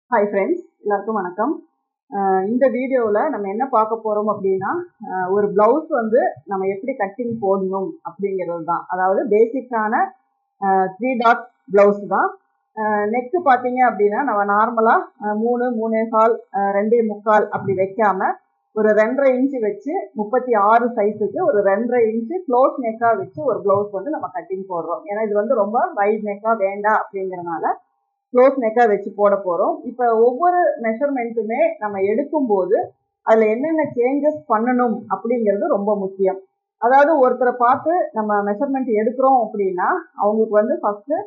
hi friends எல்லாருக்கும் வணக்கம் அஹ் இந்த வீடியோவில் நம்ம என்ன பார்க்க போகிறோம் அப்படின்னா அஹ் ஒரு ப்ளவுஸ் வந்து நம்ம எப்படி கட்டிங் போடணும் அப்படிங்கிறது தான் அதாவது பேசிக்கான த்ரீ டாட் ப்ளவுஸ் தான் நெக்கு பார்த்தீங்க அப்படின்னா நம்ம நார்மலாக மூணு மூணே கால் அஹ் ரெண்டே முக்கால் அப்படி வைக்காம ஒரு ரெண்டரை இன்ச்சு வச்சு முப்பத்தி ஆறு சைஸுக்கு ஒரு ரெண்டரை இன்ச்சு க்ளோஸ் நெக்காக வச்சு ஒரு ப்ளவுஸ் வந்து நம்ம கட்டிங் போடுறோம் ஏன்னா இது வந்து ரொம்ப வைட் நெக்காக வேண்டாம் அப்படிங்கிறனால க்ளோஸ் நெக்காக வச்சு போட போகிறோம் இப்போ ஒவ்வொரு மெஷர்மெண்ட்டுமே நம்ம எடுக்கும்போது அதில் என்னென்ன சேஞ்சஸ் பண்ணணும் அப்படிங்கிறது ரொம்ப முக்கியம் அதாவது ஒருத்தரை பார்த்து நம்ம மெஷர்மெண்ட் எடுக்கிறோம் அப்படின்னா அவங்களுக்கு வந்து ஃபஸ்ட்டு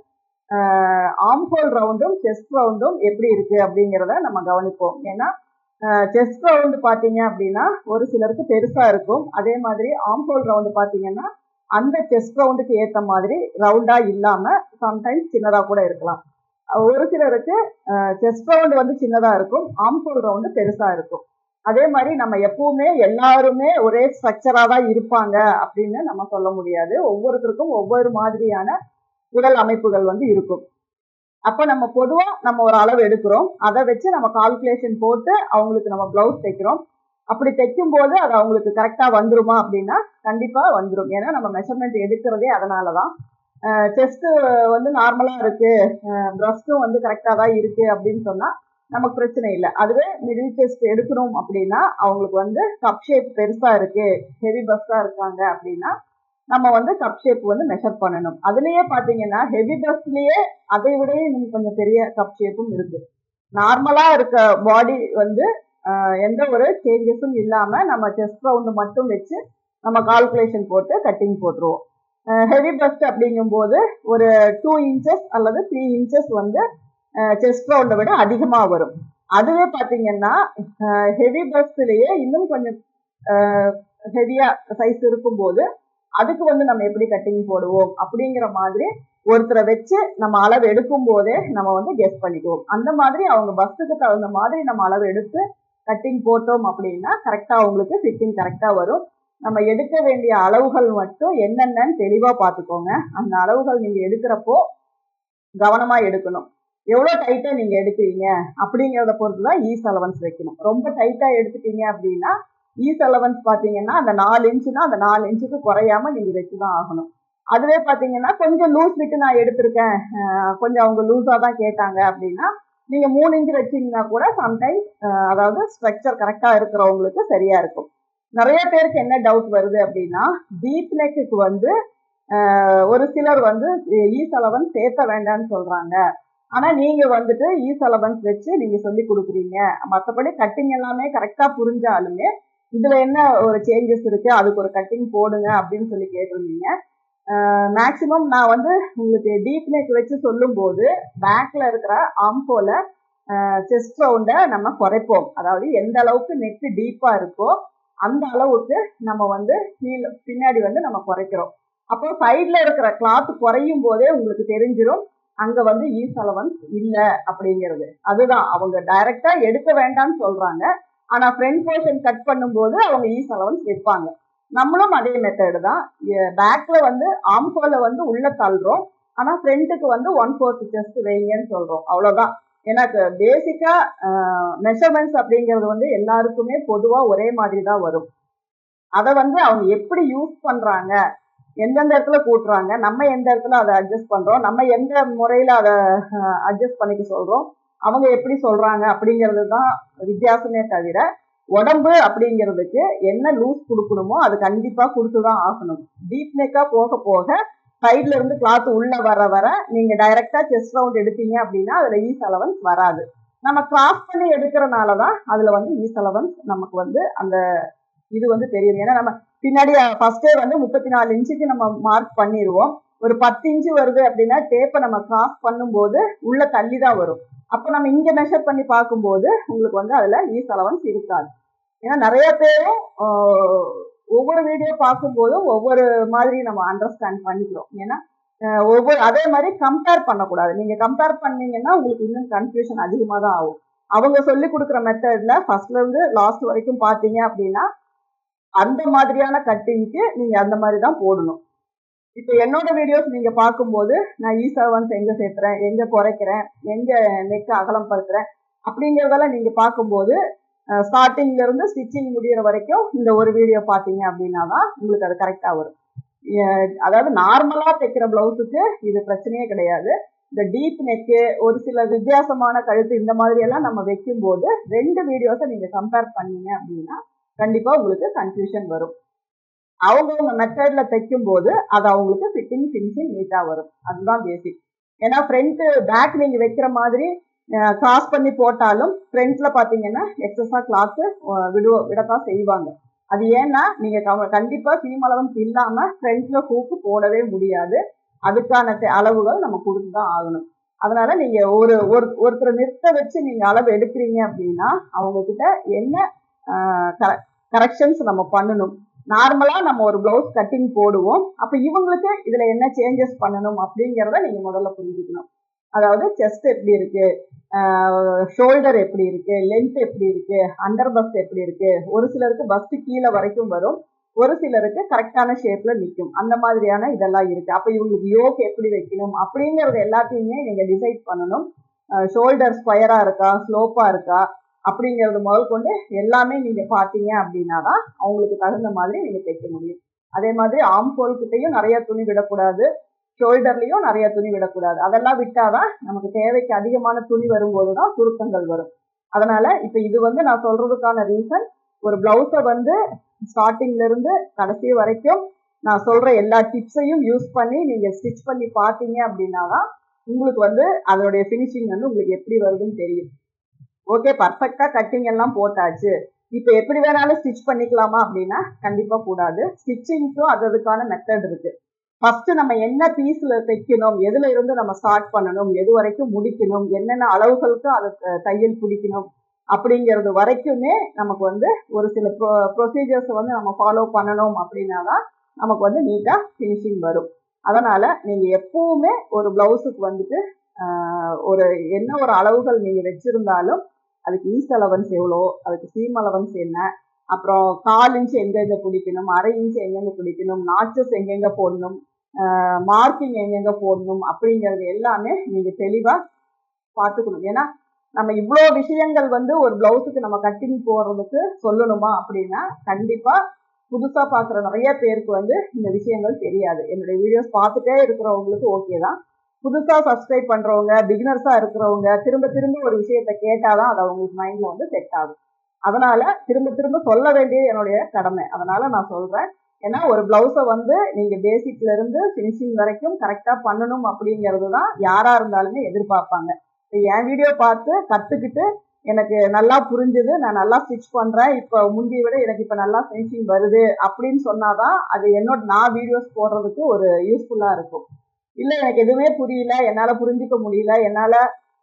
ஆம்ஹோல் ரவுண்டும் செஸ்ட் ரவுண்டும் எப்படி இருக்குது அப்படிங்கிறத நம்ம கவனிப்போம் ஏன்னா செஸ்ட் ரவுண்டு பார்த்தீங்க அப்படின்னா ஒரு சிலருக்கு பெருசாக இருக்கும் அதே மாதிரி ஆம்ஹோல் ரவுண்டு பார்த்தீங்கன்னா அந்த செஸ்ட் ரவுண்டுக்கு ஏற்ற மாதிரி ரவுண்டாக இல்லாமல் சம்டைம்ஸ் சின்னதாக கூட இருக்கலாம் ஒரு சிலருக்கு செஸ்ட் ரவுண்டு வந்து சின்னதாக இருக்கும் ஆம்ஹோல் ரவுண்டு பெருசாக இருக்கும் அதே மாதிரி நம்ம எப்பவுமே எல்லாருமே ஒரே ஸ்ட்ரக்சராக தான் இருப்பாங்க அப்படின்னு நம்ம சொல்ல முடியாது ஒவ்வொருத்தருக்கும் ஒவ்வொரு மாதிரியான உடல் அமைப்புகள் வந்து இருக்கும் அப்போ நம்ம பொதுவாக நம்ம ஒரு அளவு எடுக்கிறோம் அதை வச்சு நம்ம கால்குலேஷன் போட்டு அவங்களுக்கு நம்ம ப்ளவுஸ் தைக்கிறோம் அப்படி தைக்கும் போது அது அவங்களுக்கு கரெக்டாக வந்துருமா அப்படின்னா கண்டிப்பாக வந்துடும் ஏன்னா நம்ம மெஷர்மெண்ட் எடுக்கிறதே அதனால தான் செஸ்ட்டு வந்து நார்மலாக இருக்குது ப்ரஸ்ட்டும் வந்து கரெக்டாக தான் இருக்குது அப்படின்னு சொன்னால் நமக்கு பிரச்சனை இல்லை அதுவே மிடில் செஸ்ட் எடுக்கணும் அப்படின்னா அவங்களுக்கு வந்து கப் ஷேப் பெருசாக இருக்குது ஹெவி பஸ்ஸாக இருக்காங்க அப்படின்னா நம்ம வந்து கப் ஷேப் வந்து மெஷர் பண்ணணும் அதுலேயே பார்த்தீங்கன்னா ஹெவி பஸ்லேயே அதை விட இன்னும் கொஞ்சம் பெரிய கப் ஷேப்பும் இருக்குது நார்மலாக இருக்க பாடி வந்து எந்த ஒரு சேஞ்சஸும் இல்லாமல் நம்ம செஸ்ட் ரவுண்டு மட்டும் வச்சு நம்ம கால்குலேஷன் போட்டு கட்டிங் போட்டுருவோம் ஹெவி பஸ்ட் அப்படிங்கும்போது ஒரு டூ இன்ச்சஸ் அல்லது த்ரீ இன்ச்சஸ் வந்து செஸ்ட் ரவுண்டை விட அதிகமாக வரும் அதுவே பார்த்தீங்கன்னா ஹெவி பஸ்ட்லேயே இன்னும் கொஞ்சம் ஹெவியாக சைஸ் இருக்கும்போது அதுக்கு வந்து நம்ம எப்படி கட்டிங் போடுவோம் அப்படிங்கிற மாதிரி ஒருத்தரை வச்சு நம்ம அளவு எடுக்கும் போதே நம்ம வந்து கெஸ் பண்ணிக்குவோம் அந்த மாதிரி அவங்க பஸ்ஸுக்கு தகுந்த மாதிரி நம்ம அளவு எடுத்து கட்டிங் போட்டோம் அப்படின்னா கரெக்டாக அவங்களுக்கு ஃபிட்டிங் கரெக்டாக வரும் நம்ம எடுக்க வேண்டிய அளவுகள் மட்டும் என்னென்னு தெளிவாக பார்த்துக்கோங்க அந்த அளவுகள் நீங்கள் எடுக்கிறப்போ கவனமாக எடுக்கணும் எவ்வளோ டைட்டாக நீங்கள் எடுக்கிறீங்க அப்படிங்கிறத பொறுத்து தான் ஈஸ் அலவன்ஸ் வைக்கணும் ரொம்ப டைட்டாக எடுத்துட்டீங்க அப்படின்னா ஈஸ் அலவன்ஸ் பார்த்தீங்கன்னா அந்த நாலு இன்ச்சுனா அந்த நாலு இன்ச்சுக்கு குறையாம நீங்கள் வச்சு தான் ஆகணும் அதுவே பார்த்தீங்கன்னா கொஞ்சம் லூஸ் விட்டு நான் எடுத்திருக்கேன் கொஞ்சம் அவங்க லூஸாக தான் கேட்டாங்க அப்படின்னா நீங்கள் மூணு இன்ச்சு வச்சிங்கன்னா கூட சம்டைம்ஸ் அதாவது ஸ்ட்ரக்சர் கரெக்டாக இருக்கிறவங்களுக்கு சரியாக இருக்கும் நிறைய பேருக்கு என்ன டவுட் வருது அப்படின்னா டீப் நெக்குக்கு வந்து ஒரு சிலர் வந்து ஈஸ் அலவன்ஸ் சேர்த்த வேண்டாம்னு சொல்றாங்க ஆனா நீங்க வந்துட்டு ஈஸ் அலவன்ஸ் வச்சு நீங்க சொல்லி கொடுக்குறீங்க மற்றபடி கட்டிங் எல்லாமே கரெக்டா புரிஞ்சாலுமே இதுல என்ன ஒரு சேஞ்சஸ் இருக்கு அதுக்கு ஒரு கட்டிங் போடுங்க அப்படின்னு சொல்லி கேட்டிருந்தீங்க மேக்சிமம் நான் வந்து உங்களுக்கு டீப் நெக் வச்சு சொல்லும்போது பேக்ல இருக்கிற ஆம்போல செஸ்ட் ரவுண்டை நம்ம குறைப்போம் அதாவது எந்த அளவுக்கு நெக்கு டீப்பா இருக்கோ அந்த அளவுக்கு நம்ம வந்து கீழே பின்னாடி வந்து நம்ம குறைக்கிறோம் அப்போ சைட்ல இருக்கிற கிளாத் குறையும் போதே உங்களுக்கு தெரிஞ்சிடும் அங்க வந்து ஈஸ் அலவன்ஸ் இல்லை அப்படிங்கிறது அதுதான் அவங்க டைரக்டா எடுக்க வேண்டாம்னு சொல்றாங்க ஆனா ஃப்ரண்ட் போர்ஷன் கட் பண்ணும்போது அவங்க ஈஸ் அலவன்ஸ் வைப்பாங்க நம்மளும் அதே மெத்தடு தான் பேக்ல வந்து ஆம்கோல வந்து உள்ள தள்ளுறோம் ஆனா ஃப்ரண்ட்டுக்கு வந்து ஒன் ஃபோர்த் செஸ்ட் வைங்கன்னு சொல்றோம் அவ்வளவுதான் எனக்கு பேசிக்கா மெஷர்மெண்ட்ஸ் அப்படிங்கிறது வந்து எல்லாருக்குமே பொதுவா ஒரே மாதிரி தான் வரும் அதை வந்து அவங்க எப்படி யூஸ் பண்றாங்க எந்தெந்த இடத்துல கூட்டுறாங்க நம்ம எந்த இடத்துல அதை அட்ஜஸ்ட் பண்றோம் நம்ம எந்த முறையில அதை அட்ஜஸ்ட் பண்ணிக்க சொல்றோம் அவங்க எப்படி சொல்றாங்க அப்படிங்கிறது தான் வித்தியாசமே தவிர உடம்பு அப்படிங்கிறதுக்கு என்ன லூஸ் கொடுக்கணுமோ அது கண்டிப்பா கொடுத்துதான் ஆகணும் டீப் நெக்கா போக போக சைட்ல இருந்து கிளாத் உள்ள வர வர நீங்க டைரக்டா செஸ்ட் ரவுண்ட் எடுத்தீங்க அப்படின்னா அதுல ஈஸ் அலவன்ஸ் வராது நம்ம கிராஸ் பண்ணி எடுக்கிறனால தான் அதுல வந்து ஈஸ் அலவன்ஸ் நமக்கு வந்து அந்த இது வந்து தெரியும் ஏன்னா நம்ம பின்னாடி ஃபர்ஸ்டே வந்து முப்பத்தி நாலு இன்ச்சுக்கு நம்ம மார்க் பண்ணிடுவோம் ஒரு பத்து இன்ச்சு வருது அப்படின்னா டேப்பை நம்ம கிராஸ் பண்ணும்போது உள்ள தள்ளி தான் வரும் அப்போ நம்ம இங்க மெஷர் பண்ணி பார்க்கும்போது உங்களுக்கு வந்து அதுல ஈஸ் அலவன்ஸ் இருக்காது ஏன்னா நிறைய பேரும் ஒவ்வொரு வீடியோ பார்க்கும்போதும் ஒவ்வொரு மாதிரி நம்ம அண்டர்ஸ்டாண்ட் பண்ணிக்கிறோம் ஏன்னா ஒவ்வொரு அதே மாதிரி கம்பேர் பண்ணக்கூடாது நீங்க கம்பேர் பண்ணீங்கன்னா உங்களுக்கு இன்னும் கன்ஃபியூஷன் அதிகமாக தான் ஆகும் அவங்க சொல்லி கொடுக்குற மெத்தட்ல ஃபர்ஸ்ட்ல இருந்து லாஸ்ட் வரைக்கும் பார்த்தீங்க அப்படின்னா அந்த மாதிரியான கட்டிங்க்கு நீங்க அந்த மாதிரி தான் போடணும் இப்போ என்னோட வீடியோஸ் நீங்க பார்க்கும்போது நான் இ செவன்ஸ் எங்க சேர்த்துறேன் எங்க குறைக்கிறேன் எங்க நெக் அகலம் படுத்துறேன் அப்படிங்கிறதெல்லாம் நீங்க பார்க்கும்போது ஸ்டார்டிங்ல இருந்து ஸ்டிச்சிங் முடியிற வரைக்கும் இந்த ஒரு வீடியோ பார்த்தீங்க அப்படின்னா தான் உங்களுக்கு அது கரெக்டாக வரும் அஹ் அதாவது நார்மலாக தைக்கிற பிளவுஸுக்கு இது பிரச்சனையே கிடையாது இந்த டீப் நெக்கு ஒரு சில வித்தியாசமான கழுத்து இந்த மாதிரி எல்லாம் நம்ம வைக்கும்போது ரெண்டு வீடியோஸை நீங்க கம்பேர் பண்ணீங்க அப்படின்னா கண்டிப்பா உங்களுக்கு கன்ஃபியூஷன் வரும் அவங்கவுங்க மெத்தட்ல தைக்கும் போது அது அவங்களுக்கு ஃபிட்டிங் ஃபினிஷிங் நீட்டா வரும் அதுதான் பேசிக் ஏன்னா ஃப்ரண்ட் பேக் நீங்க வைக்கிற மாதிரி கிராஸ் பண்ணி போட்டாலும் ஃப்ரண்ட்ல பாத்தீங்கன்னா எக்ஸஸா கிளாத் விடுவ விடத்தான் செய்வாங்க அது ஏன்னா நீங்க க- கண்டிப்பா சீம் அலவன்ஸ் இல்லாம ஃப்ரண்ட்ல ஹூக்கு போடவே முடியாது அதுக்கான தெ- அளவுகள் நம்ம கொடுத்து தான் ஆகணும் அதனால நீங்க ஒரு ஒரு ஒருத்தரை நிறுத்த வச்சு நீங்க அளவு எடுக்கிறீங்க அப்படின்னா அவங்க கிட்ட என்ன கரெக்ஷன்ஸ் நம்ம பண்ணணும் நார்மலா நம்ம ஒரு பிளவுஸ் கட்டிங் போடுவோம் அப்ப இவங்களுக்கு இதுல என்ன சேஞ்சஸ் பண்ணணும் அப்படிங்கறத நீங்க முதல்ல புரிஞ்சுக்கணும் அதாவது செஸ்ட் எப்படி இருக்கு ஷோல்டர் எப்படி இருக்கு லென்த் எப்படி இருக்கு அண்டர் பஸ்ட் எப்படி இருக்கு ஒரு சிலருக்கு பஸ்ட் கீழே வரைக்கும் வரும் ஒரு சிலருக்கு கரெக்டான ஷேப்ல நிற்கும் அந்த மாதிரியான இதெல்லாம் இருக்கு அப்ப இவங்களுக்கு யோக் எப்படி வைக்கணும் அப்படிங்கறது எல்லாத்தையுமே நீங்க டிசைட் பண்ணணும் ஷோல்டர் ஸ்கொயரா இருக்கா ஸ்லோப்பா இருக்கா அப்படிங்கறது முதல் கொண்டு எல்லாமே நீங்க பாத்தீங்க அப்படின்னா தான் அவங்களுக்கு தகுந்த மாதிரி நீங்க தைக்க முடியும் அதே மாதிரி ஆம் ஹோல் கிட்டையும் நிறைய துணி விடக்கூடாது ஷோல்டர்லயும் நிறைய துணி விடக்கூடாது அதெல்லாம் விட்டாதான் நமக்கு தேவைக்கு அதிகமான துணி வரும்போது தான் சுருக்கங்கள் வரும் அதனால இப்ப இது வந்து நான் சொல்றதுக்கான ரீசன் ஒரு பிளவுஸை வந்து ஸ்டார்டிங்ல இருந்து கடைசி வரைக்கும் நான் சொல்ற எல்லா டிப்ஸையும் யூஸ் பண்ணி நீங்க ஸ்டிச் பண்ணி பார்த்தீங்க அப்படின்னா தான் உங்களுக்கு வந்து அதோடைய ஃபினிஷிங் வந்து உங்களுக்கு எப்படி வருதுன்னு தெரியும் ஓகே பர்ஃபெக்டா கட்டிங் எல்லாம் போட்டாச்சு இப்போ எப்படி வேணாலும் ஸ்டிச் பண்ணிக்கலாமா அப்படின்னா கண்டிப்பா கூடாது ஸ்டிச்சிங்க்கும் அது அதுக்கான மெத்தட் இருக்கு ஃபர்ஸ்ட் நம்ம என்ன பீஸ்ல தைக்கணும் எதுல இருந்து நம்ம ஸ்டார்ட் பண்ணணும் எது வரைக்கும் முடிக்கணும் என்னென்ன அளவுகளுக்கு அதை த- தையல் பிடிக்கணும் அப்படிங்கிறது வரைக்குமே நமக்கு வந்து ஒரு சில ப்ரொசீஜர்ஸ் வந்து நம்ம ஃபாலோ பண்ணணும் அப்படின்னா தான் நமக்கு வந்து நீட்டா ஃபினிஷிங் வரும் அதனால நீங்க எப்பவுமே ஒரு பிளவுஸுக்கு வந்துட்டு ஆஹ், ஒரு என்ன ஒரு அளவுகள் நீங்க வச்சிருந்தாலும் அதுக்கு ஈஸ்ட் அலவன்ஸ் எவ்வளோ அதுக்கு சீம் அலவன்ஸ் என்ன அப்புறம் கால் இன்ச் எங்கெங்க பிடிக்கணும் அரை இன்ச் எங்கெங்க பிடிக்கணும் நாச்சஸ் எங்கெங்க போடணும் மார்க்கிங் எங்கெங்க போடணும் அப்படிங்கிறது எல்லாமே நீங்க தெளிவா பார்த்துக்கணும் ஏன்னா நம்ம இவ்வளோ விஷயங்கள் வந்து ஒரு பிளவுஸுக்கு நம்ம கட்டிங் போடுறதுக்கு சொல்லணுமா அப்படின்னா கண்டிப்பா புதுசா பார்க்குற நிறைய பேருக்கு வந்து இந்த விஷயங்கள் தெரியாது என்னுடைய வீடியோஸ் பார்த்துட்டே இருக்கிறவங்களுக்கு ஓகே தான் புதுசா சப்ஸ்கிரைப் பண்றவங்க பிகினர்ஸா இருக்கிறவங்க திரும்ப திரும்ப ஒரு விஷயத்த கேட்டாதான் அது அவங்களுக்கு மைண்ட்ல வந்து செட் ஆகும் அதனால திரும்ப திரும்ப சொல்ல வேண்டியது என்னுடைய கடமை அதனால நான் சொல்றேன் ஏன்னா ஒரு பிளவுஸை வந்து நீங்க பேசிக்ல இருந்து ஃபினிஷிங் வரைக்கும் கரெக்டா பண்ணணும் அப்படிங்கிறது தான் யாரா இருந்தாலுமே எதிர்பார்ப்பாங்க இப்ப என் வீடியோ பார்த்து கத்துக்கிட்டு எனக்கு நல்லா புரிஞ்சுது நான் நல்லா ஸ்டிச் பண்றேன் இப்போ முந்தியை விட எனக்கு இப்போ நல்லா ஃபினிஷிங் வருது அப்படின்னு சொன்னாதான் அது என்னோட நான் வீடியோஸ் போடுறதுக்கு ஒரு யூஸ்ஃபுல்லா இருக்கும் இல்ல எனக்கு எதுவுமே புரியல என்னால புரிஞ்சுக்க முடியல என்னால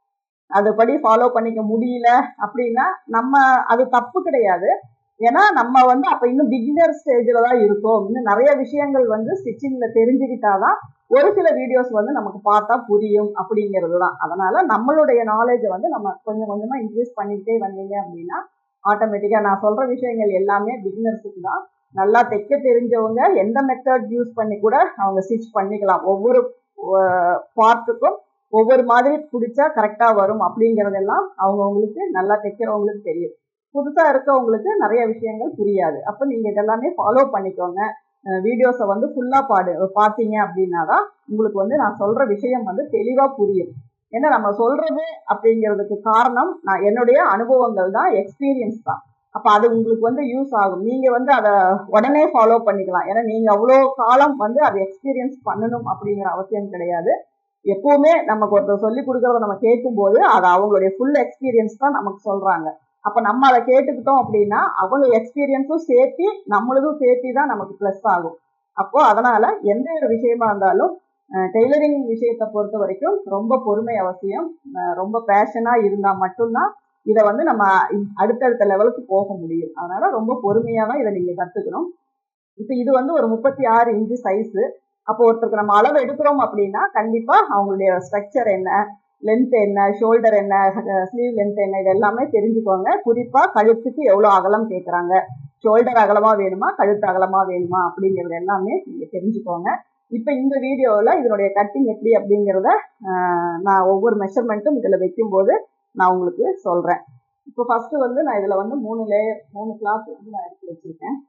அதுபடி ஃபாலோ பண்ணிக்க முடியல அப்படின்னா நம்ம அது தப்பு கிடையாது ஏன்னா நம்ம வந்து அப்ப இன்னும் பிகினர் ஸ்டேஜ்ல தான் இருக்கோம் இன்னும் நிறைய விஷயங்கள் வந்து ஸ்டிச்சிங்ல தெரிஞ்சுக்கிட்டாதான் ஒரு சில வீடியோஸ் வந்து நமக்கு பார்த்தா புரியும் அப்படிங்கிறது தான் அதனால நம்மளுடைய நாலேஜை வந்து நம்ம கொஞ்சம் கொஞ்சமா இன்க்ரீஸ் பண்ணிக்கிட்டே வந்தீங்க அப்படின்னா ஆட்டோமேட்டிக்கா நான் சொல்ற விஷயங்கள் எல்லாமே பிகினர்ஸுக்கு தான் நல்லா தைக்க தெரிஞ்சவங்க எந்த மெத்தட் யூஸ் பண்ணி கூட அவங்க ஸ்டிச் பண்ணிக்கலாம் ஒவ்வொரு பார்ட்டுக்கும் ஒவ்வொரு மாதிரி பிடிச்சா கரெக்டா வரும் அப்படிங்கறதெல்லாம் அவங்கவுங்களுக்கு நல்லா தைக்கிறவங்களுக்கு தெரியும் புதுசா இருக்கவங்களுக்கு நிறைய விஷயங்கள் புரியாது அப்ப நீங்க இதெல்லாமே ஃபாலோ பண்ணிக்கோங்க வீடியோஸை வந்து ஃபுல்லா பாடு பார்த்தீங்க அப்படின்னா தான் உங்களுக்கு வந்து நான் சொல்ற விஷயம் வந்து தெளிவா புரியும் ஏன்னா நம்ம சொல்றது அப்படிங்கிறதுக்கு காரணம் நான் என்னுடைய அனுபவங்கள் தான் எக்ஸ்பீரியன்ஸ் தான் அப்ப அது உங்களுக்கு வந்து யூஸ் ஆகும் நீங்க வந்து அதை உடனே ஃபாலோ பண்ணிக்கலாம் ஏன்னா நீங்க அவ்வளோ காலம் வந்து அதை எக்ஸ்பீரியன்ஸ் பண்ணணும் அப்படிங்கிற அவசியம் கிடையாது எப்பவுமே நமக்கு ஒருத்தர் சொல்லி கொடுக்கறத நம்ம கேட்கும்போது அது அவங்களுடைய ஃபுல் எக்ஸ்பீரியன்ஸ் தான் நமக்கு சொல்றாங்க அப்ப நம்ம அதை கேட்டுக்கிட்டோம் அப்படின்னா அவங்க எக்ஸ்பீரியன்ஸும் சேர்த்தி நம்மளதும் சேர்த்தி தான் நமக்கு ப்ளஸ் ஆகும் அப்போ அதனால எந்த ஒரு விஷயமா இருந்தாலும் டெய்லரிங் விஷயத்தை பொறுத்த வரைக்கும் ரொம்ப பொறுமை அவசியம் அஹ் ரொம்ப பேஷனா இருந்தா மட்டும்தான் இதை வந்து நம்ம அடுத்தடுத்த லெவலுக்கு போக முடியும் அதனால ரொம்ப பொறுமையா தான் இதை நீங்க கத்துக்கணும் இப்போ இது வந்து ஒரு முப்பத்தி ஆறு இன்ச்சு சைஸ் அப்போ ஒருத்தருக்கு நம்ம அளவு எடுக்கிறோம் அப்படின்னா கண்டிப்பா அவங்களுடைய ஸ்ட்ரக்சர் என்ன லென்த் என்ன ஷோல்டர் என்ன ஸ்லீவ் லென்த் என்ன இது எல்லாமே தெரிஞ்சுக்கோங்க குறிப்பா கழுத்துக்கு எவ்வளவு அகலம் கேட்குறாங்க ஷோல்டர் அகலமா வேணுமா கழுத்து அகலமா வேணுமா அப்படிங்கறது எல்லாமே நீங்க தெரிஞ்சுக்கோங்க இப்போ இந்த வீடியோவில் இதனுடைய கட்டிங் எப்படி அப்படிங்கிறத நான் ஒவ்வொரு மெஷர்மெண்ட்டும் இதில் வைக்கும்போது நான் உங்களுக்கு சொல்றேன் இப்போ ஃபர்ஸ்ட் வந்து நான் இதுல வந்து மூணு லேயர் மூணு கிளாத் வந்து நான் எடுத்து வச்சிருக்கேன்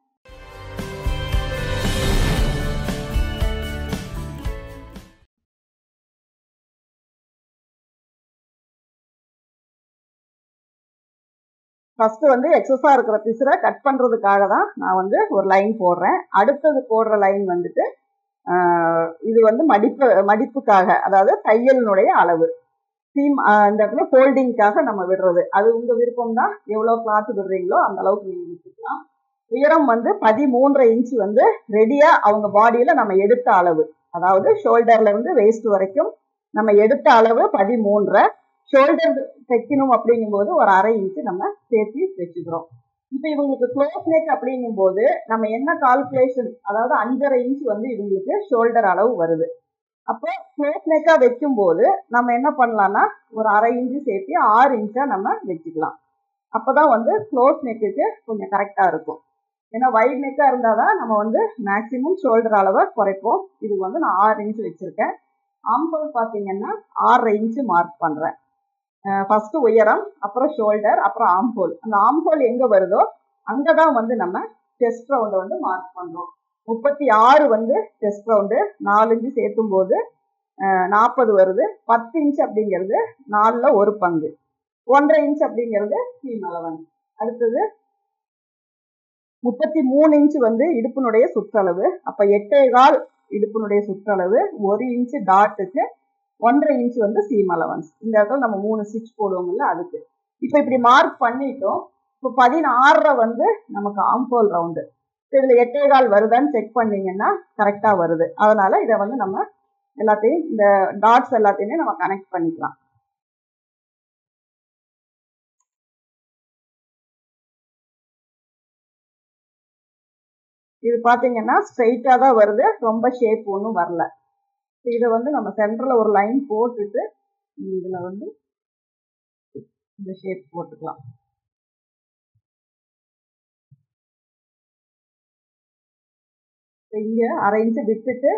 ஃபர்ஸ்ட் வந்து எக்ஸஸா இருக்கிற பிசுரை கட் பண்றதுக்காக தான் நான் வந்து ஒரு லைன் போடுறேன் அடுத்தது போடுற லைன் வந்துட்டு இது வந்து மடிப்பு மடிப்புக்காக அதாவது தையலினுடைய அளவு சீம் இந்த இடத்துல ஃபோல்டிங்காக நம்ம விடுறது அது உங்க விருப்பம் தான் எவ்வளோ கிளாத் விடுறீங்களோ அந்த அளவுக்கு நீங்க விட்டுக்கலாம் உயரம் வந்து பதிமூன்றரை இன்ச்சு வந்து ரெடியா அவங்க பாடியில நம்ம எடுத்த அளவு அதாவது ஷோல்டர்ல இருந்து வேஸ்ட் வரைக்கும் நம்ம எடுத்த அளவு பதிமூன்றரை ஷோல்டர் தைக்கணும் அப்படிங்கும்போது ஒரு அரை இன்ச்சு நம்ம சேர்த்து வச்சுக்கிறோம் இப்போ இவங்களுக்கு க்ளோஸ் நெக் அப்படிங்கும்போது நம்ம என்ன கால்குலேஷன் அதாவது அஞ்சரை இன்ச் வந்து இவங்களுக்கு ஷோல்டர் அளவு வருது அப்போ க்ளோஸ் நெக்கா வைக்கும்போது நம்ம என்ன பண்ணலாம்னா ஒரு அரை இன்ச்சு சேர்த்து ஆறு இன்ச்சா நம்ம வச்சுக்கலாம் அப்போதான் வந்து க்ளோஸ் நெக்குக்கு கொஞ்சம் கரெக்டா இருக்கும் ஏன்னா வைட் நெக்கா இருந்தால் தான் நம்ம வந்து மேக்சிமம் ஷோல்டர் அளவை குறைப்போம் இது வந்து நான் ஆறு இன்ச் வச்சிருக்கேன் ஆம்பல் பார்த்தீங்கன்னா ஆறரை இன்ச்சு மார்க் பண்ணுறேன் ஃபர்ஸ்ட் உயரம் அப்புறம் ஷோல்டர் அப்புறம் ஆம்போல் அந்த ஆம்போல் எங்க வருதோ அங்கதான் வந்து நம்ம செஸ்ட் ரவுண்டை வந்து மார்க் பண்றோம் முப்பத்தி ஆறு வந்து செஸ்ட் ரவுண்டு நாலு இன்ச்சு சேர்த்தும் போது நாற்பது வருது பத்து இன்ச் அப்படிங்கிறது நாலுல ஒரு பங்கு ஒன்றரை இன்ச் அப்படிங்கிறது சீம் அலவன் அடுத்தது முப்பத்தி மூணு இன்ச் வந்து இடுப்பினுடைய சுற்றளவு அப்ப எட்டே கால் இடுப்பினுடைய சுற்றளவு ஒரு இன்ச்சு டாட்டுக்கு ஒன்றரை இன்ச் வந்து சீம் அலவன்ஸ் இந்த இடத்துல நம்ம மூணு ஸ்டிச் போடுவோம்ல அதுக்கு இப்போ இப்படி மார்க் பண்ணிட்டோம் இப்போ பதினாறரை வந்து நமக்கு ஆம்போல் ரவுண்டு இதுல எட்டே கால் வருதான்னு செக் பண்ணீங்கன்னா கரெக்டா வருது அதனால இதை வந்து நம்ம எல்லாத்தையும் இந்த டாட்ஸ் எல்லாத்தையுமே நம்ம கனெக்ட் பண்ணிக்கலாம் இது பாத்தீங்கன்னா ஸ்ட்ரைட்டா தான் வருது ரொம்ப ஷேப் ஒன்றும் வரல இதை வந்து நம்ம சென்டர்ல ஒரு லைன் போட்டுட்டு இதுல வந்து இந்த ஷேப் போட்டுக்கலாம் இங்க அரை இன்ச்சு விட்டுட்டு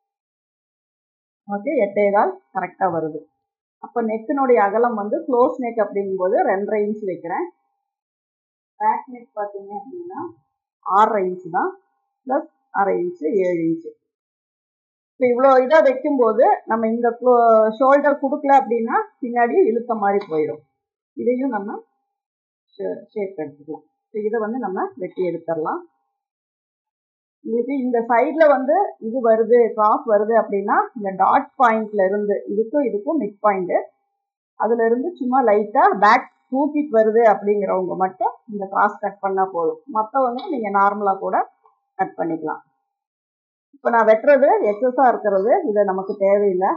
ஓகே எட்டே கால் கரெக்டா வருது அப்ப நெக்கினுடைய அகலம் வந்து க்ளோஸ் நெக் அப்படிங்கும்போது ரெண்டரை இன்ச் வைக்கிறேன் பேக் நெக் பார்த்தீங்க அப்படின்னா ஆறரை இன்ச்சு தான் ப்ளஸ் அரை இன்ச்சு ஏழு இன்ச்சு இப்போ இவ்வளோ இதாக வைக்கும்போது நம்ம இந்த ஷோல்டர் கொடுக்கல அப்படின்னா பின்னாடி இழுத்த மாதிரி போயிடும் இதையும் நம்ம ஷேப் எடுத்துக்கலாம் இப்போ இதை வந்து நம்ம வெட்டி எடுத்துடலாம் உங்களுக்கு இந்த சைடில் வந்து இது வருது கிராஸ் வருது அப்படின்னா இந்த டாட் பாயிண்ட்ல இருந்து இதுக்கும் இதுக்கும் மிட் பாயிண்ட் அதுல இருந்து சும்மா லைட்டாக பேக் தூக்கிட்டு வருது அப்படிங்கிறவங்க மட்டும் இந்த கிராஸ் கட் பண்ணால் போதும் மற்றவங்க நீங்கள் நார்மலாக கூட கட் பண்ணிக்கலாம் இப்போ நான் வெட்டுறது எக்ஸஸாக இருக்கிறது இது நமக்கு தேவையில்லை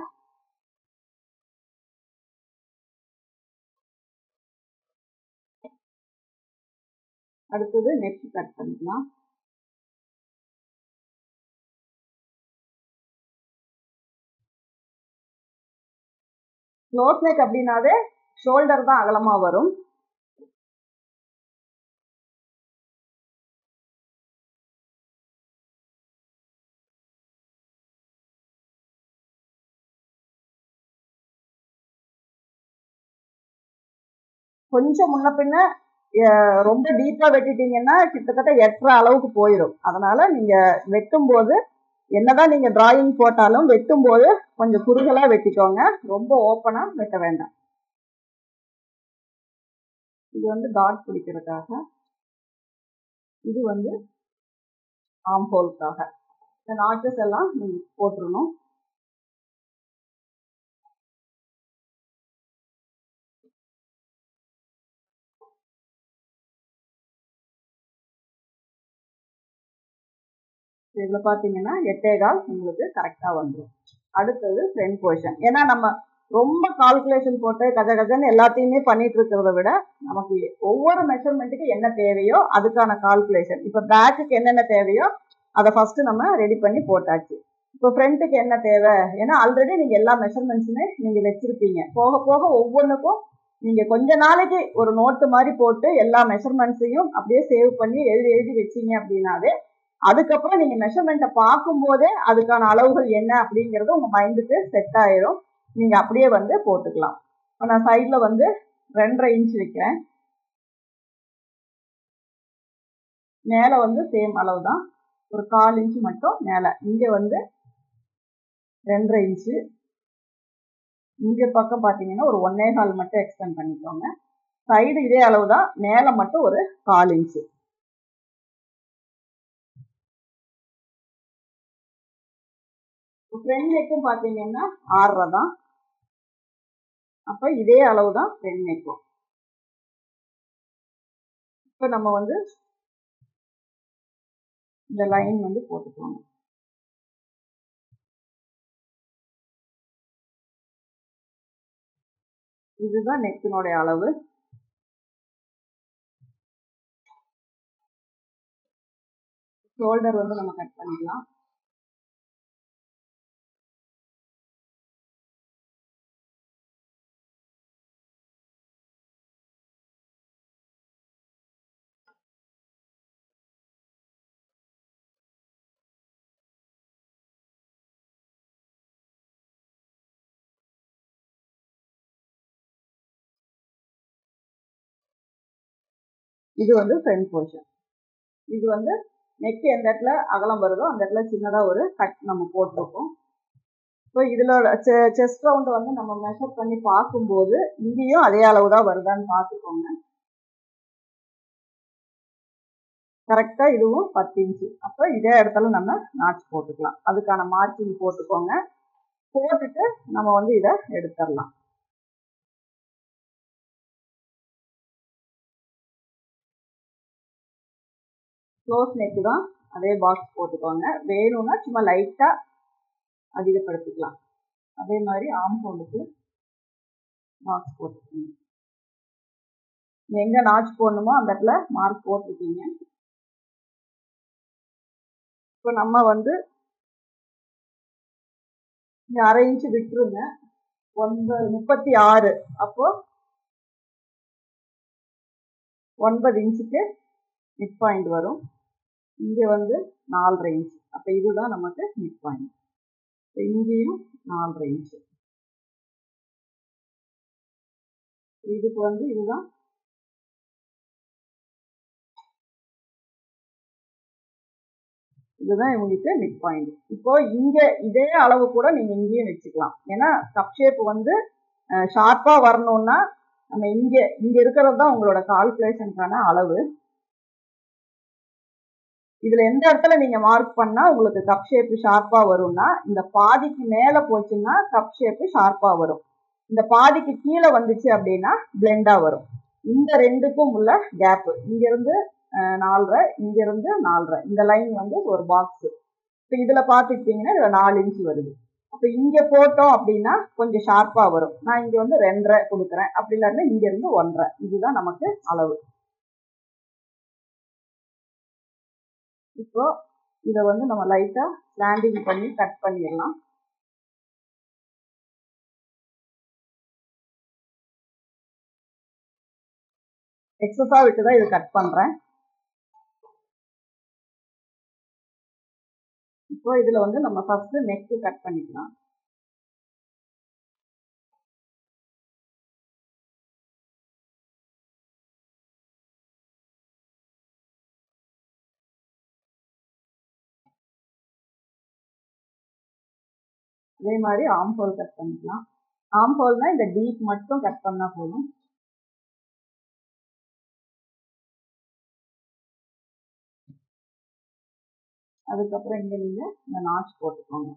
அடுத்தது நெக் கட் பண்ணிக்கலாம் க்ளோஸ் நெக் அப்படின்னாவே ஷோல்டர் தான் அகலமா வரும் கொஞ்சம் முன்ன பின்ன ரொம்ப டீப்பா வெட்டிட்டீங்கன்னா கிட்டத்தட்ட எட்டரை அளவுக்கு போயிடும் அதனால நீங்க வெட்டும் போது என்னதான் நீங்க டிராயிங் போட்டாலும் வெட்டும் போது கொஞ்சம் குறுகலா வெட்டிக்கோங்க ரொம்ப ஓப்பனா வெட்ட வேண்டாம் இது வந்து டாட் பிடிக்கிறதுக்காக இது வந்து ஆம்போலுக்காக இந்த நாச்சஸ் எல்லாம் நீங்க போட்டுருணும் இதில் பார்த்தீங்கன்னா எட்டே கால் உங்களுக்கு கரெக்டாக வந்துடும் அடுத்தது ஃப்ரண்ட் பொசிஷன் ஏன்னா நம்ம ரொம்ப கால்குலேஷன் போட்டு கஜ கஜன்னு எல்லாத்தையுமே பண்ணிட்டு இருக்கிறத விட நமக்கு ஒவ்வொரு மெஷர்மெண்ட்டுக்கு என்ன தேவையோ அதுக்கான கால்குலேஷன் இப்போ பேக்குக்கு என்னென்ன தேவையோ அதை ஃபர்ஸ்ட் நம்ம ரெடி பண்ணி போட்டாச்சு இப்போ ஃப்ரண்ட்டுக்கு என்ன தேவை ஏன்னா ஆல்ரெடி நீங்கள் எல்லா மெஷர்மெண்ட்ஸுமே நீங்கள் வச்சிருப்பீங்க போக போக ஒவ்வொன்றுக்கும் நீங்கள் கொஞ்ச நாளைக்கு ஒரு நோட்டு மாதிரி போட்டு எல்லா மெஷர்மெண்ட்ஸையும் அப்படியே சேவ் பண்ணி எழுதி எழுதி வச்சீங்க அப்படின்னாவே அதுக்கப்புறம் நீங்க மெஷர்மெண்ட்டை பார்க்கும்போதே அதுக்கான அளவுகள் என்ன அப்படிங்கிறது உங்க மைண்டுக்கு செட் ஆயிரும் நீங்க அப்படியே வந்து போட்டுக்கலாம் இப்போ நான் சைட்ல வந்து ரெண்டரை இன்ச் வைக்கிறேன் மேலே வந்து சேம் அளவு தான் ஒரு கால் இன்ச் மட்டும் மேலே இங்கே வந்து ரெண்டரை இன்ச்சு இங்கே பக்கம் பார்த்தீங்கன்னா ஒரு ஒன்னே கால் மட்டும் எக்ஸ்டெண்ட் பண்ணிக்கோங்க சைடு இதே அளவு தான் மேலே மட்டும் ஒரு கால் இன்ச்சு ஃப்ரண்ட் நெக்கும் பார்த்தீங்கன்னா ஆறரை தான் அப்போ இதே அளவு தான் ஃப்ரண்ட் நெக்கும் இப்போ நம்ம வந்து இந்த லைன் வந்து போட்டுக்கோங்க இதுதான் நெக்கினுடைய அளவு ஷோல்டர் வந்து நம்ம கட் பண்ணிக்கலாம் இது வந்து ஃப்ரண்ட் போர்ஷன் இது வந்து நெக் எந்த இடத்துல அகலம் வருதோ அந்த இடத்துல சின்னதாக ஒரு கட் நம்ம போட்டிருக்கோம் இப்போ இதில் செஸ்ட் ரவுண்டை வந்து நம்ம மெஷர் பண்ணி பார்க்கும்போது இங்கேயும் அதே அளவு தான் வருதான்னு பார்த்துக்கோங்க கரெக்டாக இதுவும் பத்து இன்ச்சு அப்போ இதே இடத்துல நம்ம நாட்ச் போட்டுக்கலாம் அதுக்கான மார்க்கிங் போட்டுக்கோங்க போட்டுட்டு நம்ம வந்து இதை எடுத்துடலாம் க்ளோஸ் நெக்கு தான் அதே பாக்ஸ் போட்டுக்கோங்க வேணும்னா சும்மா லைட்டாக அதிகப்படுத்திக்கலாம் அதே மாதிரி ஆம் கொண்டுட்டு பாக்ஸ் போட்டுக்கோங்க எங்கே நாச் போடணுமோ அந்த இடத்துல மார்க் போட்டிருக்கீங்க இப்போ நம்ம வந்து இங்கே அரை இன்ச்சு விட்டுருங்க ஒன்பது முப்பத்தி ஆறு அப்போ ஒன்பது இன்ச்சுக்கு மிட் பாயிண்ட் வரும் இங்கே வந்து நாலரை இன்ச் அப்போ இதுதான் நமக்கு மிட் பாயிண்ட் இப்போ இங்கேயும் நாலரை இன்ச்சு இதுக்கு வந்து இதுதான் இதுதான் இவங்களுக்கு மிட் பாயிண்ட் இப்போ இங்க இதே அளவு கூட நீங்க இங்கேயும் வச்சுக்கலாம் ஏன்னா கப் ஷேப் வந்து ஷார்ப்பா வரணும்னா நம்ம இங்க இங்க இருக்கிறது தான் உங்களோட கால்குலேஷனுக்கான அளவு இதுல எந்த இடத்துல நீங்க மார்க் பண்ணா உங்களுக்கு கப் ஷேப் ஷார்ப்பா வரும்னா இந்த பாதிக்கு மேல போச்சுன்னா கப் ஷேப் ஷார்ப்பா வரும் இந்த பாதிக்கு கீழே வந்துச்சு அப்படின்னா பிளெண்டா வரும் இந்த ரெண்டுக்கும் உள்ள கேப் இங்க இருந்து நாலரை இங்க இருந்து நாலரை இந்த லைன் வந்து ஒரு பாக்ஸ் இப்போ இதுல பாத்துக்கிட்டீங்கன்னா இதுல நாலு இன்ச் வருது அப்ப இங்க போட்டோம் அப்படின்னா கொஞ்சம் ஷார்ப்பா வரும் நான் இங்க வந்து ரெண்டரை கொடுக்குறேன் அப்படி இல்லைன்னா இங்க இருந்து ஒன்றரை இதுதான் நமக்கு அளவு இப்போ இதை வந்து நம்ம லைட்டா ஸ்லாண்டிங் பண்ணி கட் பண்ணிடலாம் எக்ஸஸா விட்டு தான் இது கட் பண்றேன் இப்போ இதுல வந்து நம்ம ஃபர்ஸ்ட் நெக் கட் பண்ணிக்கலாம் அதே மாதிரி ஆம் ஹோல் கட் பண்ணிக்கலாம் ஆம் ஹோல்னா இந்த டீப் மட்டும் கட் பண்ணா போதும் அதுக்கப்புறம் இங்க நீங்க இந்த நாச் போட்டுக்கோங்க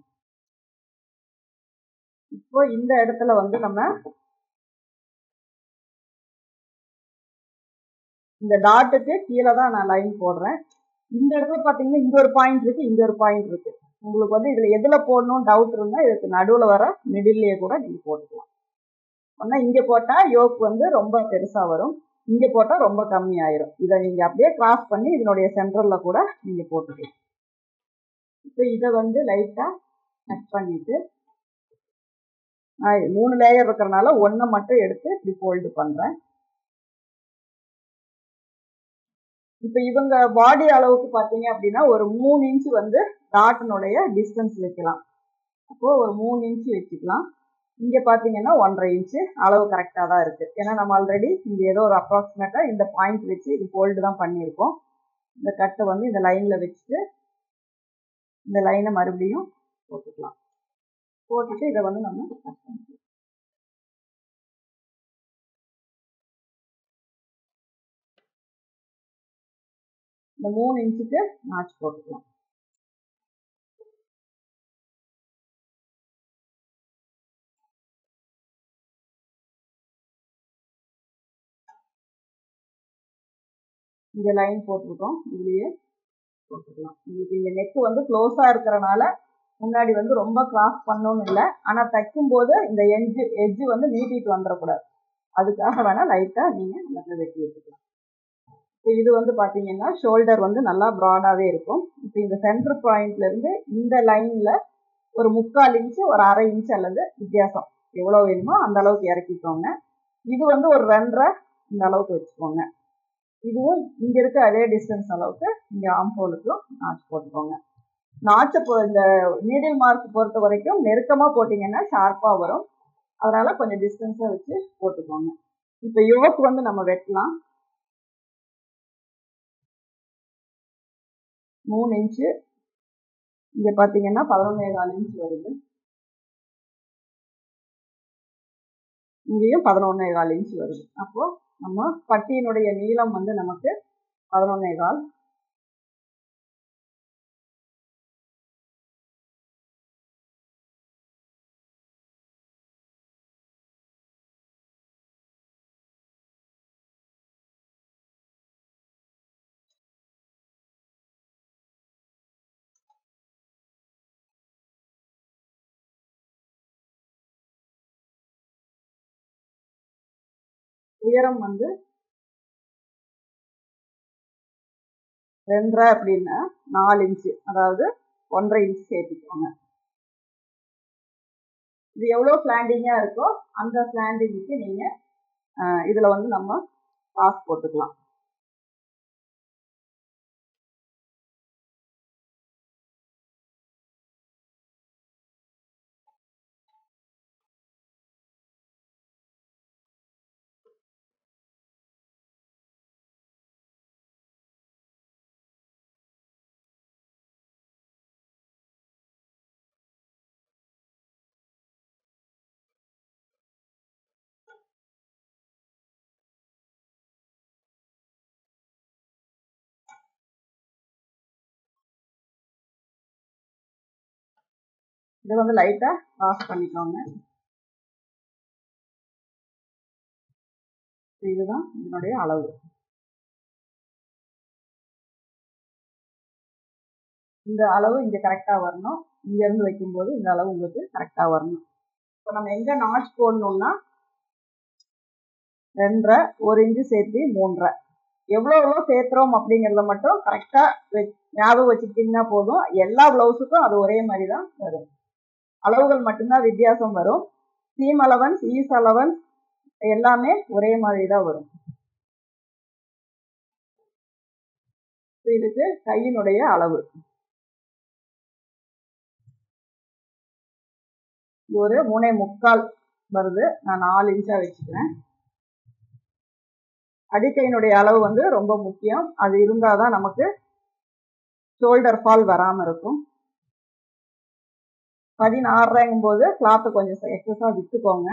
இப்போ இந்த இடத்துல வந்து நம்ம இந்த டாட்டுக்கு கீழே தான் நான் லைன் போடுறேன் இந்த இடத்துல பாத்தீங்கன்னா இங்க ஒரு பாயிண்ட் இருக்கு இங்க ஒரு பாயிண்ட் இருக்கு உங்களுக்கு வந்து இதுல எதுல போடணும் டவுட் இருந்தா இதுக்கு நடுவுல வர மிடில்லயே கூட நீங்க போட்டுக்கலாம் ஒன்னா இங்க போட்டா யோக் வந்து ரொம்ப பெருசா வரும் இங்க போட்டா ரொம்ப கம்மி ஆயிரும் இதை நீங்க அப்படியே கிராஸ் பண்ணி இதனுடைய சென்டர்ல கூட நீங்க போட்டுக்கலாம் இப்போ இதை வந்து லைட்டா கட் பண்ணிட்டு மூணு லேயர் இருக்கிறனால ஒன்றை மட்டும் எடுத்து இப்படி ஃபோல்டு பண்றேன் இப்போ இவங்க பாடி அளவுக்கு பார்த்தீங்க அப்படின்னா ஒரு மூணு இன்ச் வந்து டாட்டினுடைய டிஸ்டன்ஸ் வைக்கலாம் அப்போ ஒரு மூணு இன்ச் வச்சுக்கலாம் இங்கே பார்த்தீங்கன்னா ஒன்றரை இன்ச்சு அளவு கரெக்டாக தான் இருக்குது ஏன்னா நம்ம ஆல்ரெடி இங்கே ஏதோ ஒரு அப்ராக்சிமேட்டாக இந்த பாயிண்ட் வச்சு இது ஃபோல்டு தான் பண்ணியிருக்கோம் இந்த கட்டை வந்து இந்த லைனில் வச்சுட்டு இந்த லைனை மறுபடியும் போட்டுக்கலாம் போட்டுட்டு இதை வந்து நம்ம கட் பண்ணிக்கலாம் இந்த மூணு இன்ச்சுக்கு நாச்சு போட்டுக்கலாம் இந்த லைன் போட்டிருக்கோம் இதுலயே போட்டுக்கலாம் உங்களுக்கு இந்த நெக் வந்து க்ளோஸாக இருக்கிறனால முன்னாடி வந்து ரொம்ப கிராஸ் பண்ணணும்னு இல்லை ஆனால் தைக்கும்போது இந்த எட்ஜு எட்ஜு வந்து நீட்டிட்டு வந்துடக்கூடாது அதுக்காக வேணால் லைட்டாக நீங்கள் நல்லா வெட்டி விட்டுக்கலாம் இப்போ இது வந்து பார்த்தீங்கன்னா ஷோல்டர் வந்து நல்லா ப்ராடாகவே இருக்கும் இப்போ இந்த சென்டர் பாயிண்ட்லேருந்து இந்த லைனில் ஒரு முக்கால் இன்ச்சு ஒரு அரை இன்ச் அல்லது வித்தியாசம் எவ்வளோ வேணுமோ அந்த அளவுக்கு இறக்கிக்கோங்க இது வந்து ஒரு ரெண்டரை இந்த அளவுக்கு வச்சுக்கோங்க இதுவும் இங்கே இருக்க அதே டிஸ்டன்ஸ் அளவுக்கு இங்கே ஆம்போலுக்கும் நாச்சு போட்டுக்கோங்க நாச்சை பொ இந்த நீடில் மார்க் பொறுத்த வரைக்கும் நெருக்கமாக போட்டிங்கன்னா ஷார்ப்பாக வரும் அதனால் கொஞ்சம் டிஸ்டன்ஸாக வச்சு போட்டுக்கோங்க இப்போ யோக் வந்து நம்ம வெட்டலாம் மூணு இன்ச்சு இங்கே பார்த்தீங்கன்னா பதினொன்னே கால் இன்ச் வருது இங்கேயும் பதினொன்னே கால் இன்ச் வருது அப்போது நம்ம பட்டியினுடைய நீளம் வந்து நமக்கு பதினொன்னே கால் உயரம் வந்து ரெண்டரை அப்படின்னா நாலு இன்ச்சு அதாவது ஒன்றரை இன்ச்சு சேர்த்துக்கோங்க இது எவ்வளோ ஸ்லாண்டிங்காக இருக்கோ அந்த ஸ்லாண்டிங்க்கு நீங்கள் இதில் வந்து நம்ம காசு போட்டுக்கலாம் இதை வந்து லைட்டாக வாஷ் பண்ணிக்கோங்க இதுதான் இதனுடைய அளவு இந்த அளவு இங்கே கரெக்டாக வரணும் இங்கேருந்து வைக்கும்போது இந்த அளவு உங்களுக்கு கரெக்டாக வரணும் இப்போ நம்ம எங்கே நாச் போடணும்னா ரெண்டரை ஒரு இன்ச்சு சேர்த்து மூன்றரை எவ்வளோ எவ்வளோ சேர்த்துறோம் அப்படிங்கிறத மட்டும் கரெக்டாக ஞாபகம் வச்சுக்கிட்டிங்கன்னா போதும் எல்லா ப்ளவுஸுக்கும் அது ஒரே மாதிரி தான் வரும் அளவுகள் மட்டும்தான் வித்தியாசம் வரும் சீம் அலவன்ஸ் ஈஸ் அலவன்ஸ் எல்லாமே ஒரே மாதிரி தான் வரும் இதுக்கு கையினுடைய அளவு ஒரு மூணே முக்கால் வருது நான் நாலு இன்ச்சா வச்சுக்கிறேன் அடிக்கையினுடைய அளவு வந்து ரொம்ப முக்கியம் அது இருந்தால் தான் நமக்கு ஷோல்டர் ஃபால் வராமல் இருக்கும் பதினாறுங்கும் போது கிளாத்து கொஞ்சம் எக்ஸஸாக விட்டுக்கோங்க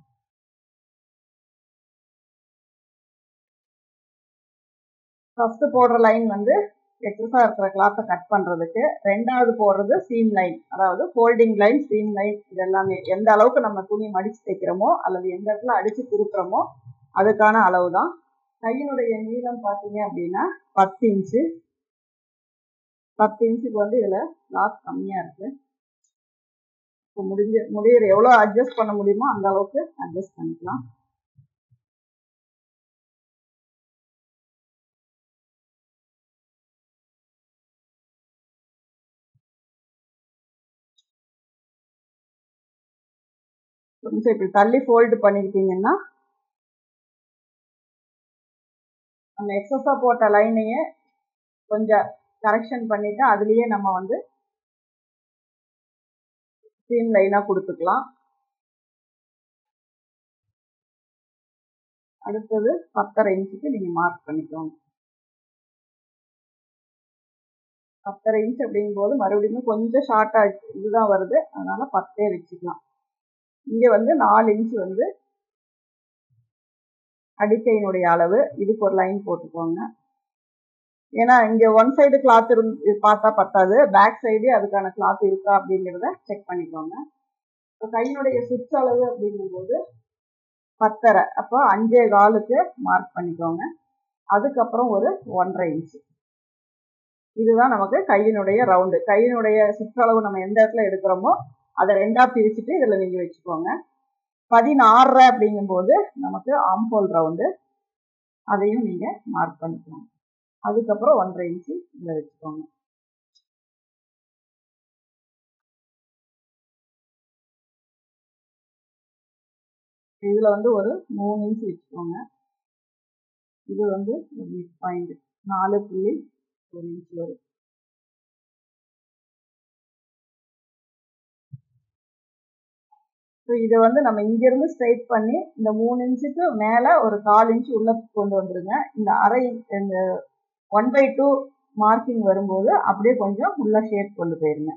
ஃபஸ்ட்டு போடுற லைன் வந்து எக்ஸஸாக இருக்கிற கிளாத்தை கட் பண்ணுறதுக்கு ரெண்டாவது போடுறது சீம் லைன் அதாவது ஃபோல்டிங் லைன் சீம் லைன் இது எல்லாமே எந்த அளவுக்கு நம்ம துணி மடித்து தைக்கிறோமோ அல்லது எந்த இடத்துல அடித்து திருப்புறோமோ அதுக்கான அளவு தான் கையினுடைய நீளம் பார்த்தீங்க அப்படின்னா பத்து இன்ச்சு பத்து இன்ச்சுக்கு வந்து இதில் கிளாத் கம்மியாக இருக்குது இப்போ முடிஞ்ச முடியிற எவ்வளோ அட்ஜஸ்ட் பண்ண முடியுமோ அந்த அளவுக்கு அட்ஜஸ்ட் பண்ணிக்கலாம் கொஞ்சம் இப்படி தள்ளி ஃபோல்டு பண்ணிக்கிட்டீங்கன்னா நம்ம எக்ஸஸாக போட்ட லைனையே கொஞ்சம் கரெக்ஷன் பண்ணிவிட்டு அதுலேயே நம்ம வந்து சீம் லைனாக கொடுத்துக்கலாம் அடுத்தது பத்தரை இன்ச்சுக்கு நீங்க மார்க் பண்ணிக்கோங்க பத்தரை இன்ச் அப்படிங்கும்போது மறுபடியும் கொஞ்சம் ஷார்ட்டா இதுதான் வருது அதனால பத்தே வச்சுக்கலாம் இங்க வந்து நாலு இன்ச் வந்து அடிக்கையினுடைய அளவு இதுக்கு ஒரு லைன் போட்டுக்கோங்க ஏன்னா இங்க ஒன் சைடு கிளாத் இருந்து பார்த்தா பத்தாது பேக் சைடு அதுக்கான கிளாத் இருக்கா அப்படிங்கிறத செக் பண்ணிக்கோங்க இப்போ கையினுடைய சுற்றளவு அப்படிங்கும்போது பத்தரை அப்போ அஞ்சே காலுக்கு மார்க் பண்ணிக்கோங்க அதுக்கப்புறம் ஒரு ஒன்றரை இன்ச்சு இதுதான் நமக்கு கையினுடைய ரவுண்டு கையினுடைய சுற்றளவு நம்ம எந்த இடத்துல எடுக்கிறோமோ அதை ரெண்டா பிரிச்சுட்டு இதில் நீங்கள் வச்சுக்கோங்க பதினாறரை அப்படிங்கும்போது நமக்கு ஆம்போல் ரவுண்டு அதையும் நீங்கள் மார்க் பண்ணிக்கோங்க அதுக்கப்புறம் ஒன்றரை இன்ச்சு இதில் வச்சுக்கோங்க இதில் வந்து ஒரு மூணு இன்ச் வச்சுக்கோங்க இது வந்து ஒரு மிட் பாயிண்ட் நாலு புள்ளி ஒரு இன்ச் வரும் ஸோ இதை வந்து நம்ம இங்கிருந்து ஸ்ட்ரைட் பண்ணி இந்த மூணு இன்ச்சுக்கு மேலே ஒரு கால் இன்ச் உள்ள கொண்டு வந்துருங்க இந்த அரை இந்த ஒன் பை டூ மார்க்கிங் வரும்போது அப்படியே கொஞ்சம் உள்ள ஷேப் கொண்டு போயிருங்க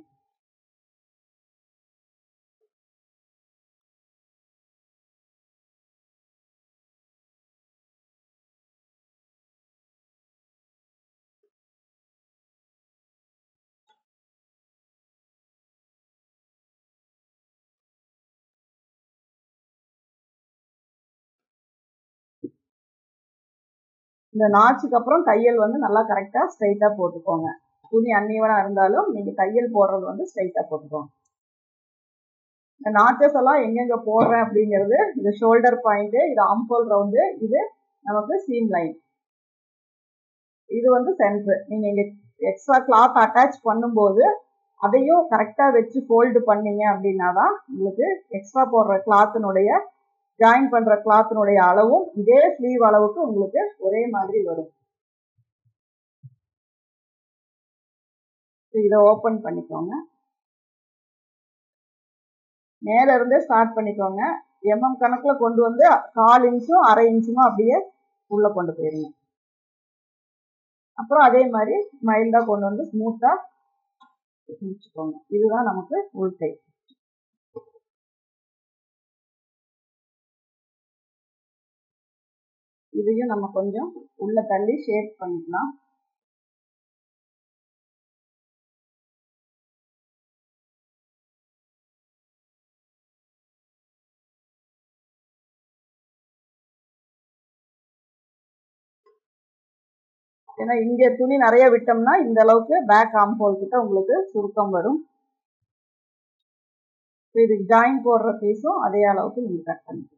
இந்த நாச்சுக்கு அப்புறம் தையல் வந்து நல்லா கரெக்டாக ஸ்ட்ரைட்டாக போட்டுக்கோங்க துணி அன்னியவனாக இருந்தாலும் நீங்கள் தையல் போடுறது வந்து ஸ்ட்ரைட்டாக போட்டுக்கோங்க இந்த நாச்சஸ் எல்லாம் எங்கெங்க போடுறேன் அப்படிங்கிறது இது ஷோல்டர் பாயிண்ட் இது ஆம்போல் ரவுண்டு இது நமக்கு சீம் லைன் இது வந்து சென்ட்ரு நீங்கள் இங்கே எக்ஸ்ட்ரா கிளாத் அட்டாச் பண்ணும்போது அதையும் கரெக்டாக வச்சு ஃபோல்டு பண்ணீங்க அப்படின்னா தான் உங்களுக்கு எக்ஸ்ட்ரா போடுற கிளாத்தினுடைய ஜாயின் பண்ற கிளாத்தினுடைய அளவும் இதே ஸ்லீவ் அளவுக்கு உங்களுக்கு ஒரே மாதிரி வரும் இதை ஓப்பன் பண்ணிக்கோங்க மேல இருந்தே ஸ்டார்ட் பண்ணிக்கோங்க எம்எம் கணக்குல கொண்டு வந்து கால் இன்ச்சும் அரை இன்ச்சும் அப்படியே உள்ள கொண்டு போயிருங்க அப்புறம் அதே மாதிரி மைல்டா கொண்டு வந்து ஸ்மூத்தா முடிச்சுக்கோங்க இதுதான் நமக்கு உள்கை இதையும் நம்ம கொஞ்சம் உள்ள தள்ளி ஷேப் பண்ணிக்கலாம் ஏன்னா இங்க துணி நிறைய விட்டோம்னா இந்த அளவுக்கு பேக் ஆம்போல் கிட்ட உங்களுக்கு சுருக்கம் வரும் இதுக்கு ஜாயின் போடுற பீஸும் அதே அளவுக்கு நீங்க கட் பண்ணிக்கலாம்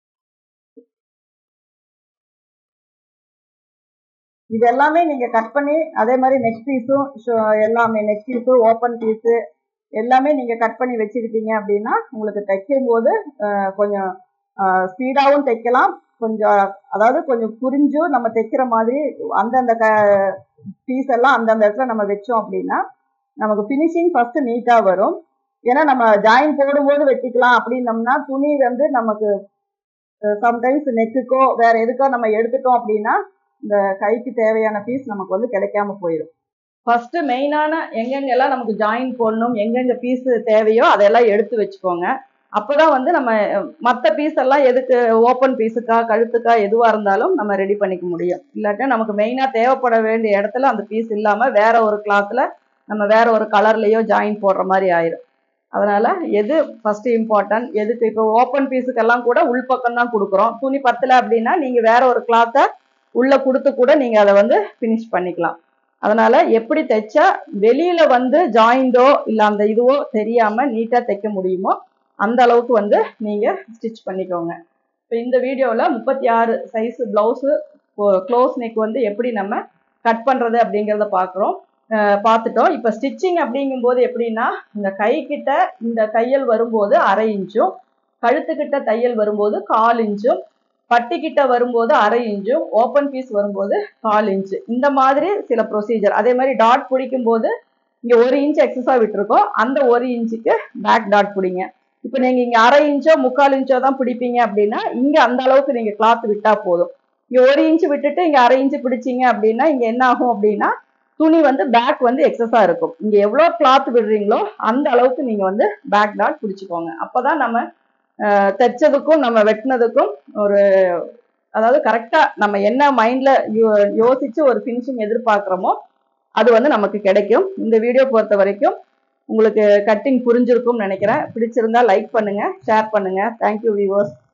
இது எல்லாமே நீங்க கட் பண்ணி அதே மாதிரி நெக் பீஸும் எல்லாமே நெக் பீஸு ஓப்பன் பீஸு எல்லாமே நீங்க கட் பண்ணி வச்சுக்கிட்டீங்க அப்படின்னா உங்களுக்கு தைக்கும் போது கொஞ்சம் ஸ்பீடாகவும் தைக்கலாம் கொஞ்சம் அதாவது கொஞ்சம் புரிஞ்சும் நம்ம தைக்கிற மாதிரி அந்தந்த க பீஸ் எல்லாம் அந்தந்த இடத்துல நம்ம வச்சோம் அப்படின்னா நமக்கு ஃபினிஷிங் ஃபர்ஸ்ட் நீட்டாக வரும் ஏன்னா நம்ம ஜாயின் போடும்போது வெட்டிக்கலாம் அப்படின்னம்னா துணி வந்து நமக்கு சம்டைம்ஸ் நெக்குக்கோ வேற எதுக்கோ நம்ம எடுத்துட்டோம் அப்படின்னா இந்த கைக்கு தேவையான பீஸ் நமக்கு வந்து கிடைக்காம போயிடும் ஃபர்ஸ்ட் மெயினான எங்கெங்கெல்லாம் நமக்கு ஜாயின் போடணும் எங்கெங்க பீஸ் தேவையோ அதெல்லாம் எடுத்து வச்சுக்கோங்க அப்போதான் வந்து நம்ம மற்ற பீஸ் எல்லாம் எதுக்கு ஓப்பன் பீஸுக்கா கழுத்துக்கா எதுவாக இருந்தாலும் நம்ம ரெடி பண்ணிக்க முடியும் இல்லாட்டா நமக்கு மெயினாக தேவைப்பட வேண்டிய இடத்துல அந்த பீஸ் இல்லாமல் வேற ஒரு கிளாத்தில் நம்ம வேற ஒரு கலர்லேயோ ஜாயின் போடுற மாதிரி ஆயிரும் அதனால எது ஃபர்ஸ்ட் இம்பார்ட்டன்ட் எதுக்கு இப்போ ஓப்பன் பீஸுக்கெல்லாம் கூட உள்பக்கம் தான் கொடுக்குறோம் துணி பத்தல அப்படின்னா நீங்கள் வேற ஒரு கிளாத்தை உள்ள கொடுத்து கூட நீங்கள் அதை வந்து ஃபினிஷ் பண்ணிக்கலாம் அதனால எப்படி தைச்சா வெளியில வந்து ஜாயிண்டோ இல்லை அந்த இதுவோ தெரியாம நீட்டா தைக்க முடியுமோ அந்த அளவுக்கு வந்து நீங்க ஸ்டிச் பண்ணிக்கோங்க இப்போ இந்த வீடியோவில் முப்பத்தி ஆறு சைஸ் பிளவுஸு க்ளோஸ் நெக் வந்து எப்படி நம்ம கட் பண்ணுறது அப்படிங்கிறத பார்க்குறோம் பார்த்துட்டோம் இப்போ ஸ்டிச்சிங் அப்படிங்கும்போது எப்படின்னா இந்த கை கிட்ட இந்த தையல் வரும்போது அரை இன்ச்சும் கழுத்துக்கிட்ட தையல் வரும்போது கால் இன்ச்சும் பட்டிக்கிட்ட வரும்போது அரை இன்ச்சும் ஓப்பன் பீஸ் வரும்போது கால் இன்ச்சு இந்த மாதிரி சில ப்ரொசீஜர் அதே மாதிரி டாட் பிடிக்கும் போது இங்கே ஒரு இன்ச் எக்ஸஸாக விட்டுருக்கோம் அந்த ஒரு இன்ச்சுக்கு பேக் டாட் பிடிங்க இப்போ நீங்க இங்க அரை இன்ச்சோ முக்கால் இன்ச்சோ தான் பிடிப்பீங்க அப்படின்னா இங்க அந்த அளவுக்கு நீங்க கிளாத் விட்டா போதும் இங்க ஒரு இன்ச் விட்டுட்டு இங்க அரை இன்ச் பிடிச்சீங்க அப்படின்னா இங்க என்ன ஆகும் அப்படின்னா துணி வந்து பேக் வந்து எக்ஸஸா இருக்கும் இங்க எவ்வளவு கிளாத் விடுறீங்களோ அந்த அளவுக்கு நீங்க வந்து பேக் டாட் பிடிச்சுக்கோங்க அப்பதான் நம்ம அஹ், தைச்சதுக்கும் நம்ம வெட்டினதுக்கும் ஒரு அதாவது கரெக்டா நம்ம என்ன மைண்ட்ல யோசிச்சு ஒரு ஃபினிஷிங் எதிர்பார்க்குறோமோ அது வந்து நமக்கு கிடைக்கும் இந்த வீடியோ பொறுத்த வரைக்கும் உங்களுக்கு கட்டிங் புரிஞ்சிருக்கும்னு நினைக்கிறேன் பிடிச்சிருந்தா லைக் பண்ணுங்க ஷேர் பண்ணுங்க தேங்க்யூ வியூவர்ஸ்